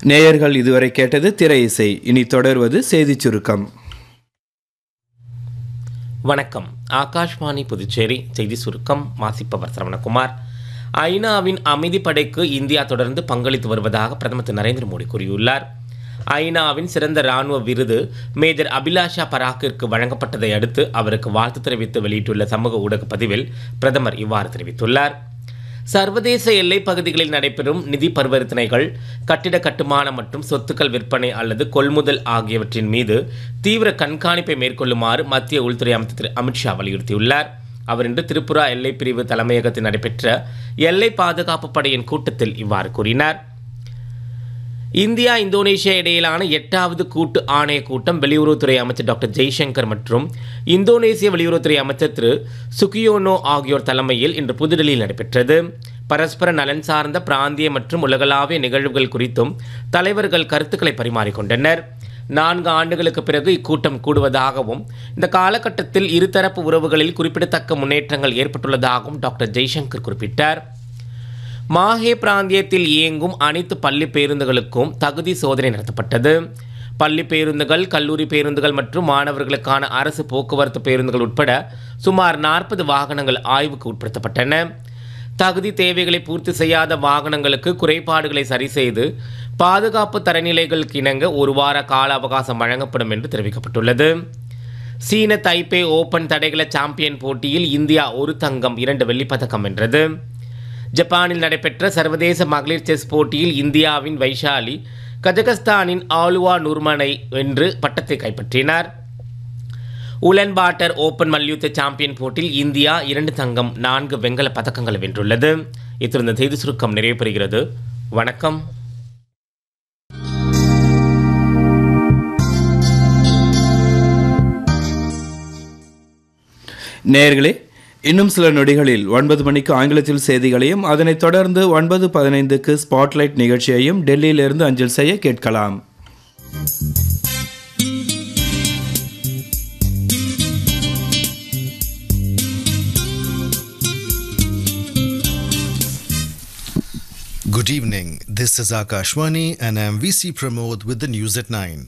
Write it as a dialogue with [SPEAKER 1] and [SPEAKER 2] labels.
[SPEAKER 1] நேயர்கள் இதுவரை கேட்டது திரை இசை இனி தொடர்வது செய்திச் சுருக்கம்
[SPEAKER 2] வணக்கம் ஆகாஷ்வாணி புதுச்சேரி செய்தி சுருக்கம் வாசிப்பவர் சரவணகுமார் ஐநாவின் அமைதிப்படைக்கு இந்தியா தொடர்ந்து பங்களித்து வருவதாக பிரதமர் திரு நரேந்திர மோடி கூறியுள்ளார் ஐநாவின் சிறந்த ராணுவ விருது மேஜர் அபிலாஷா பராக்கிற்கு வழங்கப்பட்டதை அடுத்து அவருக்கு வாழ்த்து தெரிவித்து வெளியிட்டுள்ள சமூக ஊடக பதிவில் பிரதமர் இவ்வாறு தெரிவித்துள்ளார் சர்வதேச எல்லைப் பகுதிகளில் நடைபெறும் நிதி பரிவர்த்தனைகள் கட்டிட கட்டுமானம் மற்றும் சொத்துக்கள் விற்பனை அல்லது கொள்முதல் ஆகியவற்றின் மீது தீவிர கண்காணிப்பை மேற்கொள்ளுமாறு மத்திய உள்துறை அமைச்சர் திரு அமித்ஷா வலியுறுத்தியுள்ளார் அவர் இன்று திரிபுரா எல்லைப் பிரிவு தலைமையகத்தில் நடைபெற்ற எல்லை பாதுகாப்பு படையின் கூட்டத்தில் இவ்வாறு கூறினார் இந்தியா இந்தோனேஷியா இடையிலான எட்டாவது கூட்டு ஆணைய கூட்டம் வெளியுறவுத்துறை அமைச்சர் டாக்டர் ஜெய்சங்கர் மற்றும் இந்தோனேசிய வெளியுறவுத்துறை அமைச்சர் திரு சுகியோனோ ஆகியோர் தலைமையில் இன்று புதுடெல்லியில் நடைபெற்றது பரஸ்பர நலன் சார்ந்த பிராந்திய மற்றும் உலகளாவிய நிகழ்வுகள் குறித்தும் தலைவர்கள் கருத்துக்களை பரிமாறிக்கொண்டனர் நான்கு ஆண்டுகளுக்கு பிறகு இக்கூட்டம் கூடுவதாகவும் இந்த காலகட்டத்தில் இருதரப்பு உறவுகளில் குறிப்பிடத்தக்க முன்னேற்றங்கள் ஏற்பட்டுள்ளதாகவும் டாக்டர் ஜெய்சங்கர் குறிப்பிட்டார் மாஹே பிராந்தியத்தில் இயங்கும் அனைத்து பள்ளி பேருந்துகளுக்கும் தகுதி சோதனை நடத்தப்பட்டது பள்ளி பேருந்துகள் கல்லூரி பேருந்துகள் மற்றும் மாணவர்களுக்கான அரசு போக்குவரத்து பேருந்துகள் உட்பட சுமார் நாற்பது வாகனங்கள் ஆய்வுக்கு உட்படுத்தப்பட்டன தகுதி தேவைகளை பூர்த்தி செய்யாத வாகனங்களுக்கு குறைபாடுகளை சரிசெய்து பாதுகாப்பு தரநிலைகளுக்கு இணங்க ஒரு வார கால அவகாசம் வழங்கப்படும் என்று தெரிவிக்கப்பட்டுள்ளது சீன தைப்பே ஓபன் தடகள சாம்பியன் போட்டியில் இந்தியா ஒரு தங்கம் இரண்டு வெள்ளிப் பதக்கம் வென்றது ஜப்பானில் நடைபெற்ற சர்வதேச மகளிர் செஸ் போட்டியில் இந்தியாவின் வைஷாலி கஜகஸ்தானின் ஆலுவா நுர்மனை வென்று பட்டத்தை கைப்பற்றினார் உலன் பாட்டர் ஓபன் மல்யுத்த சாம்பியன் போட்டியில் இந்தியா இரண்டு தங்கம் நான்கு வெங்கல பதக்கங்களை வென்றுள்ளது இத்துடன் இந்த செய்தி சுருக்கம் நிறைவு பெறுகிறது வணக்கம்
[SPEAKER 1] நேயர்களே இன்னும் சில நொடிகளில் ஒன்பது மணிக்கு ஆங்கிலத்தில் செய்திகளையும் அதனைத் தொடர்ந்து ஒன்பது பதினைந்துக்கு ஸ்பாட்லைட் நிகழ்ச்சியையும் டெல்லியிலிருந்து அஞ்சல் செய்ய கேட்கலாம்
[SPEAKER 3] Good evening. This is Akashwani and I'm VC Pramod with the news at 9.